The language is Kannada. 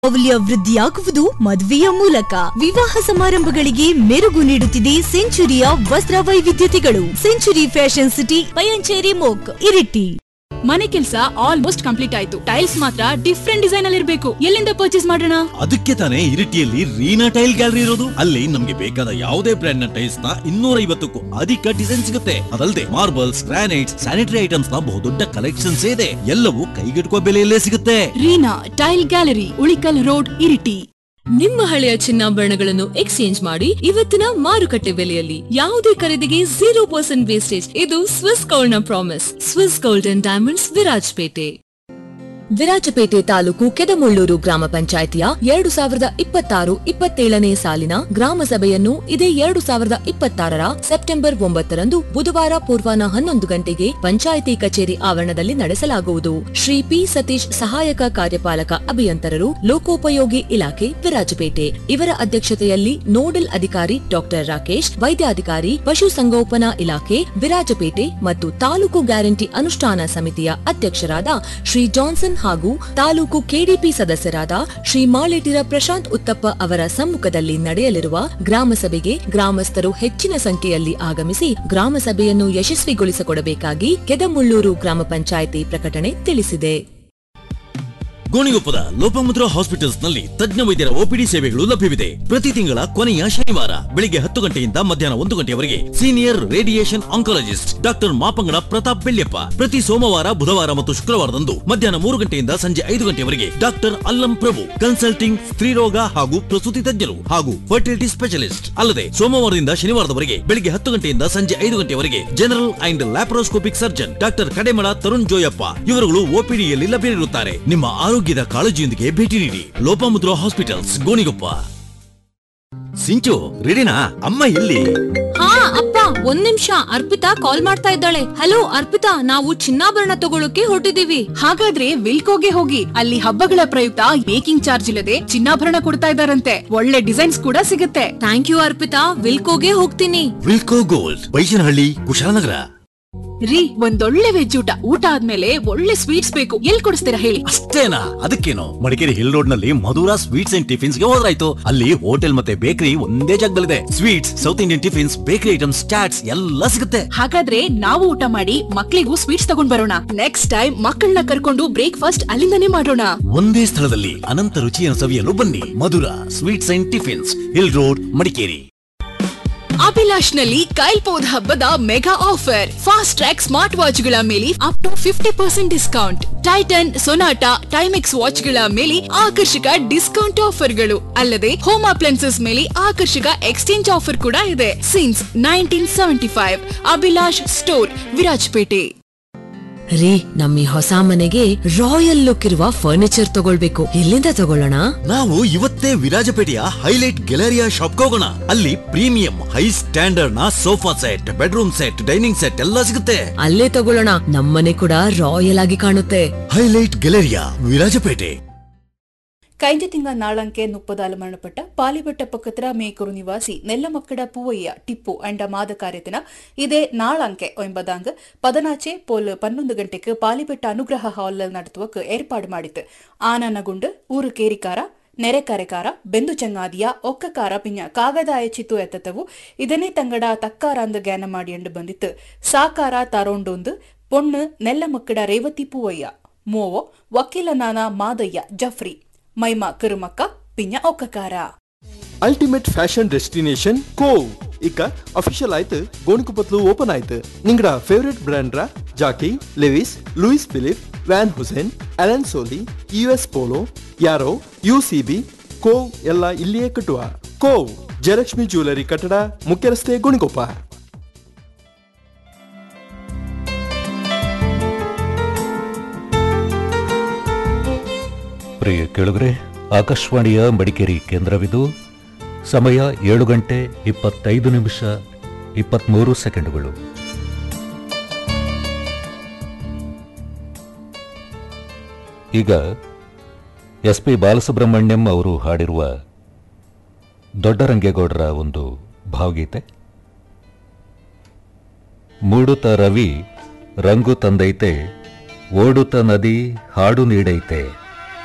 ಮೌಲ್ಯ ವೃದ್ಧಿಯಾಗುವುದು ಮದುವೆಯ ಮೂಲಕ ವಿವಾಹ ಸಮಾರಂಭಗಳಿಗೆ ಮೆರುಗು ನೀಡುತ್ತಿದೆ ಸೆಂಚುರಿಯ ವಸ್ತ್ರ ವೈವಿಧ್ಯತೆಗಳು ಸೆಂಚುರಿ ಫ್ಯಾಷನ್ ಸಿಟಿ ಪಯಂಚೇರಿ ಮೋಕ್ ಇರಿಟಿ ಮನೆ ಕೆಲಸ ಆಲ್ಮೋಸ್ಟ್ ಕಂಪ್ಲೀಟ್ ಆಯ್ತು ಟೈಲ್ಸ್ ಮಾತ್ರ ಡಿಫ್ರೆಂಟ್ ಡಿಸೈನ್ ಅಲ್ಲಿ ಇರಬೇಕು ಎಲ್ಲಿಂದ ಪರ್ಚೇಸ್ ಮಾಡೋಣ ಅದಕ್ಕೆ ತಾನೇ ಇರಿಟಿಯಲ್ಲಿ ರೀನಾ ಟೈಲ್ ಗ್ಯಾಲರಿ ಇರೋದು ಅಲ್ಲಿ ನಮ್ಗೆ ಬೇಕಾದ ಯಾವುದೇ ಬ್ರ್ಯಾಂಡ್ ನ ಟೈಲ್ಸ್ ನ ಇನ್ನೂರ ಐವತ್ತಕ್ಕೂ ಅಧಿಕ ಡಿಸೈನ್ ಸಿಗುತ್ತೆ ಅದಲ್ಲದೆ ಮಾರ್ಬಲ್ಸ್ ಗ್ರಾನೈಟ್ಸ್ ಸ್ಯಾನಿಟರಿ ಐಟಮ್ಸ್ ನ ಬಹುದೊಡ್ಡ ಕಲೆಕ್ಷನ್ಸ್ ಇದೆ ಎಲ್ಲವೂ ಕೈಗೆಟುಕುವ ಬೆಲೆಯಲ್ಲೇ ಸಿಗುತ್ತೆ Reena tile gallery Ulikkal road Iritty ನಿಮ್ಮ ಹಳೆಯ ಚಿನ್ನಾಭರಣಗಳನ್ನು ಎಕ್ಸ್ಚೇಂಜ್ ಮಾಡಿ ಇವತ್ತಿನ ಮಾರುಕಟ್ಟೆ ಬೆಲೆಯಲ್ಲಿ ಯಾವುದೇ ಖರೀದಿಗೆ ಜೀರೋ ಪರ್ಸೆಂಟ್ ವೇಸ್ಟೇಜ್ ಇದು ಸ್ವಿಸ್ ಗೋಲ್ಡ್ ನ promise Swiss Gold and Diamonds Virajpet Virajpet taluk Kedamullur ಗ್ರಾಮ ಪಂಚಾಯಿತಿಯ ಎರಡು ಸಾವಿರದ ಇಪ್ಪತ್ತಾರು ಇಪ್ಪತ್ತೇಳನೇ ಸಾಲಿನ ಗ್ರಾಮ ಸಭೆಯನ್ನು ಇದೇ ಎರಡು ಸಾವಿರದ ಇಪ್ಪತ್ತಾರರ ಸೆಪ್ಟೆಂಬರ್ ಒಂಬತ್ತರಂದು ಬುಧವಾರ ಪೂರ್ವಾಹ್ನ ಹನ್ನೊಂದು ಗಂಟೆಗೆ ಪಂಚಾಯಿತಿ ಕಚೇರಿ ಆವರಣದಲ್ಲಿ ನಡೆಸಲಾಗುವುದು ಶ್ರೀ ಪಿ ಸತೀಶ್ ಸಹಾಯಕ ಕಾರ್ಯಪಾಲಕ ಅಭಿಯಂತರರು ಲೋಕೋಪಯೋಗಿ ಇಲಾಖೆ ವಿರಾಜಪೇಟೆ ಇವರ ಅಧ್ಯಕ್ಷತೆಯಲ್ಲಿ ನೋಡಲ್ ಅಧಿಕಾರಿ ಡಾಕ್ಟರ್ ರಾಕೇಶ್ ವೈದ್ಯಾಧಿಕಾರಿ ಪಶುಸಂಗೋಪನಾ ಇಲಾಖೆ ವಿರಾಜಪೇಟೆ ಮತ್ತು ತಾಲೂಕು ಗ್ಯಾರಂಟಿ ಅನುಷ್ಠಾನ ಸಮಿತಿಯ ಅಧ್ಯಕ್ಷರಾದ ಶ್ರೀ ಜಾನ್ಸನ್ ಹಾಗೂ ತಾಲೂಕು ಕೆಡಿಪಿ ಸದಸ್ಯರಾದ ಶ್ರೀ ಮಾಳಿಟಿರ ಪ್ರಶಾಂತ್ ಉತ್ತಪ್ಪ ಅವರ ಸಮ್ಮುಖದಲ್ಲಿ ನಡೆಯಲಿರುವ ಗ್ರಾಮ ಸಭೆಗೆ ಗ್ರಾಮಸ್ಥರು ಹೆಚ್ಚಿನ ಸಂಖ್ಯೆಯಲ್ಲಿ ಆಗಮಿಸಿ ಗ್ರಾಮ ಸಭೆಯನ್ನು ಯಶಸ್ವಿಗೊಳಿಸಿಕೊಡಬೇಕಾಗಿ ಕೆದಮುಳ್ಳೂರು ಗ್ರಾಮ ಪಂಚಾಯಿತಿ ಪ್ರಕಟಣೆ ತಿಳಿಸಿದೆ ಗೋಣಿಗೊಪ್ಪದ ಲೋಪಮುದ್ರಾ ಹಾಸ್ಪಿಟಲ್ಸ್ ನಲ್ಲಿ ತಜ್ಞ ವೈದ್ಯರ ಓಪಿಡಿ ಸೇವೆಗಳು ಲಭ್ಯವಿದೆ ಪ್ರತಿ ತಿಂಗಳ ಕೊನೆಯ ಶನಿವಾರ ಬೆಳಿಗ್ಗೆ ಹತ್ತು ಗಂಟೆಯಿಂದ ಮಧ್ಯಾಹ್ನ ಒಂದು ಗಂಟೆಯವರೆಗೆ senior radiation oncologist doctor Mapangada Pratap Belliappa ಪ್ರತಿ ಸೋಮವಾರ ಬುಧವಾರ ಮತ್ತು ಶುಕ್ರವಾರದಂದು ಮಧ್ಯಾಹ್ನ ಮೂರು ಗಂಟೆಯಿಂದ ಸಂಜೆ ಐದು ಗಂಟೆಯವರೆಗೆ ಡಾಕ್ಟರ್ ಅಲ್ಲಂ ಪ್ರಭು ಕನ್ಸಲ್ಟಿಂಗ್ ಸ್ತ್ರೀರೋಗ ಹಾಗೂ ಪ್ರಸೂತಿ ತಜ್ಞರು ಹಾಗೂ ಫರ್ಟಿಲಿಟಿ ಸ್ಪೆಷಲಿಸ್ಟ್ ಅಲ್ಲದೆ ಸೋಮವಾರದಿಂದ ಶನಿವಾರದವರೆಗೆ ಬೆಳಿಗ್ಗೆ ಹತ್ತು ಗಂಟೆಯಿಂದ ಸಂಜೆ ಐದು ಗಂಟೆಯವರೆಗೆ general and laparoscopic surgeon doctor Kademala Tarun Joyappa ಇವರುಗಳು ಓಪಿಡಿಯಲ್ಲಿ ಲಭ್ಯರಿರುತ್ತಾರೆ ನಿಮ್ಮ ಆರೋಗ್ಯದ ಕಾಳಜಿಯೊಂದಿಗೆ ಭೇಟಿ ನೀಡಿ ಲೋಪಮುದ್ರಾ ಹಾಸ್ಪಿಟಲ್ಸ್ ಗೋಣಿಗೊಪ್ಪ ಸಿಂಚು ರೆಡಿನಾ ಅಮ್ಮ ಎಲ್ಲಿ ಹಾ ಅಪ್ಪ ಒಂದ್ ನಿಮಿಷ ಅರ್ಪಿತಾ ಕಾಲ್ ಮಾಡ್ತಾ ಇದ್ದಾಳೆ ಹಲೋ ಅರ್ಪಿತಾ ನಾವು ಚಿನ್ನಾಭರಣ ತಗೊಳಕ್ಕೆ ಹೊರಟಿದೀವಿ ಹಾಗಾದ್ರೆ ವಿಲ್ಕೋಗೆ ಹೋಗಿ ಅಲ್ಲಿ ಹಬ್ಬಗಳ ಪ್ರಯುಕ್ತ ಮೇಕಿಂಗ್ ಚಾರ್ಜ್ ಇಲ್ಲದೆ ಚಿನ್ನಾಭರಣ ಕೊಡ್ತಾ ಇದಾರಂತೆ ಒಳ್ಳೆ ಡಿಸೈನ್ಸ್ ಕೂಡ ಸಿಗುತ್ತೆ ಥ್ಯಾಂಕ್ ಯು ಅರ್ಪಿತಾ ವಿಲ್ಕೋಗೆ ಹೋಗ್ತೀನಿ ವಿಲ್ಕೋ ಗೋಲ್ಡ್ ಬೈಶನಹಳ್ಳಿ ಕುಶಾಲನಗರ ರೀ ಒಂದೊಳ್ಳೆ ವೆಜ್ ಊಟ ಊಟ ಆದ್ಮೇಲೆ ಒಳ್ಳೆ ಸ್ವೀಟ್ಸ್ ಬೇಕು ಎಲ್ ಕೊಡಿಸ್ತೀರಾ ಹೇಳಿ ಅಷ್ಟೇನಾ ಅದಕ್ಕೇನು ಮಡಿಕೇರಿ ಹಿಲ್ ರೋಡ್ ನಲ್ಲಿ ಮಧುರಾ ಸ್ವೀಟ್ಸ್ ಅಂಡ್ ಟಿಫಿನ್ಸ್ ಗೆ ಹೋದ್ರಾಯ್ತು ಅಲ್ಲಿ ಹೋಟೆಲ್ ಮತ್ತೆ ಬೇಕರಿ ಒಂದೇ ಜಾಗದಲ್ಲಿದೆ sweets South Indian tiffins bakery items chats ಎಲ್ಲ ಸಿಗುತ್ತೆ ಹಾಗಾದ್ರೆ ನಾವು ಊಟ ಮಾಡಿ ಮಕ್ಳಿಗೂ ಸ್ವೀಟ್ಸ್ ತಗೊಂಡ್ ಬರೋಣ ನೆಕ್ಸ್ಟ್ ಟೈಮ್ ಮಕ್ಕಳನ್ನ ಕರ್ಕೊಂಡು ಬ್ರೇಕ್ಫಾಸ್ಟ್ ಅಲ್ಲಿಂದಾನೇ ಮಾಡೋಣ ಒಂದೇ ಸ್ಥಳದಲ್ಲಿ ಅನಂತ ರುಚಿಯನ್ನು ಸವಿಯಲು ಬನ್ನಿ Madhura sweets and tiffins hill road Madikeri Abhilash ನಲ್ಲಿ ಕೈಲ್ಪೋದ್ ಹಬ್ಬದ mega offer Fastrack smart watch ಗಳ ಮೇಲೆ up to fifty percent discount Titan Sonata Timex watch ಗಳ ಮೇಲೆ ಆಕರ್ಷಕ ಡಿಸ್ಕೌಂಟ್ ಆಫರ್ಗಳು ಅಲ್ಲದೆ ಹೋಮ್ ಅಪ್ಲೈನ್ಸಸ್ ಮೇಲೆ ಆಕರ್ಷಕ ಎಕ್ಸ್ಚೇಂಜ್ ಆಫರ್ ಕೂಡ ಇದೆ since nineteen seventy five Abhilash store Virajpet ರೀ ನಮ್ಮ ಈ ಹೊಸ ಮನೆಗೆ ರಾಯಲ್ ಲುಕ್ ಇರುವ ಫರ್ನಿಚರ್ ತಗೊಳ್ಬೇಕು ಎಲ್ಲಿಂದ ತಗೊಳ್ಳೋಣ ನಾವು ಇವತ್ತೇ ವಿರಾಜಪೇಟೆಯ ಹೈಲೈಟ್ ಗ್ಯಾಲರಿಯಾ ಶಾಪ್ ಹೋಗೋಣ ಅಲ್ಲಿ ಪ್ರೀಮಿಯಂ ಹೈ ಸ್ಟ್ಯಾಂಡರ್ಡ್ ನ sofa set bedroom set dining set ಎಲ್ಲ ಸಿಗುತ್ತೆ ಅಲ್ಲೇ ತಗೊಳ್ಳೋಣ ನಮ್ಮನೆ ಕೂಡ ರಾಯಲ್ ಆಗಿ ಕಾಣುತ್ತೆ ಹೈಲೈಟ್ ಗ್ಯಾಲರಿಯಾ ವಿರಾಜಪೇಟೆ കഴിഞ്ഞ തിങ്കൾ നാളങ്കെ മുപ്പതാല് മരണപ്പെട്ട പാലിവട്ട പക്കത്ര മേക്കൂರು ನಿವಾಸಿ ನೆಲ್ಲಮಕ್ಕಡ ಪೂವಯ್ಯ ಟಿಪ್ಪು ಅಂಡ ಮಾದ ಕಾರ್ಯತಿನ ಇದೇ ನಾಳಂಕೆ ಒಂಬದಾಂಗ್ ಪದನಾಚೆ ಪೋಲ್ ಪನ್ನೊಂದು ಗಂಟೆಗೆ ಪಾಲಿಬೆಟ್ಟ ಅನುಗ್ರಹ ಹಾಲ್ ನಡೆಸುವಕ್ಕೆ ಏರ್ಪಾಡು ಮಾಡಿತ್ತು ಆನನಗುಂಡು ಊರು ಕೇರಿಕಾರ ನೆರೆಕರೆಕಾರ ಬೆಂದು ಚಂಗಾದಿಯ ಒಕ್ಕಕಾರ ಪಿಂಜ ಕಾಗದಾಯ ಚಿತ್ತು ಎತ್ತತವು ಇದನ್ನೇ ತಂಗಡ ತಕ್ಕಾರ ಅಂದು ಜ್ಞಾನ ಮಾಡಿಯಂಡು ಬಂದಿತ್ತು ಸಾಕಾರ ತರೋಂಡೊಂದು ಪೊಣ್ಣು ನೆಲ್ಲಮಕ್ಕಡ ರೇವತಿ ಪೂವಯ್ಯ ಮೋವೋ ವಕೀಲನಾನ ಮಾದಯ್ಯ ಜಫ್ರಿ ಮೈಮಾ ಕಿರುಮಕ್ಕ ಪಿಂಜ ಒಕ್ಕಕಾರ ಅಲ್ಟಿಮೇಟ್ ಫ್ಯಾಷನ್ ಡೆಸ್ಟಿನೇಷನ್ ಕೋವ್ ಇಕ ಅಫಿಷಿಯಲ್ ಆಯ್ತು ಗೋಣಿಕೊಪ್ಪತ್ಲು ಓಪನ್ ಆಯ್ತು ನಿಂಗಡ ಫೇವರೇಟ್ ಬ್ರ್ಯಾಂಡ್ರ Jockey Levi's Louis Philippe Van Heusen Allen Solly U S Polo Arrow U C B ಕೋವ್ ಎಲ್ಲ ಇಲ್ಲಿಯೇ ಕಟ್ಟುವ ಕೋವ್ ಜಯಲಕ್ಷ್ಮಿ ಜ್ಯುವೆಲರಿ ಕಟ್ಟಡ ಮುಖ್ಯ ರಸ್ತೆ ಗೋಣಿಕೊಪ್ಪ ಪ್ರಿಯ ಕೆಳಗರೆ ಆಕಾಶವಾಣಿಯ ಮಡಿಕೇರಿ ಕೇಂದ್ರವಿದು ಸಮಯ ಏಳು ಗಂಟೆ ಇಪ್ಪತ್ತೈದು ನಿಮಿಷ ಇಪ್ಪತ್ತ್ಮೂರು ಸೆಕೆಂಡುಗಳು ಈಗ ಎಸ್ ಪಿ ಬಾಲಸುಬ್ರಹ್ಮಣ್ಯಂ ಅವರು ಹಾಡಿರುವ ದೊಡ್ಡರಂಗೇಗೌಡರ ಒಂದು ಭಾವಗೀತೆ ಮೂಡುತ್ತ ರವಿ ರಂಗು ತಂದೈತೆ ಓಡುತ್ತ ನದಿ ಹಾಡು ನೀಡೈತೆ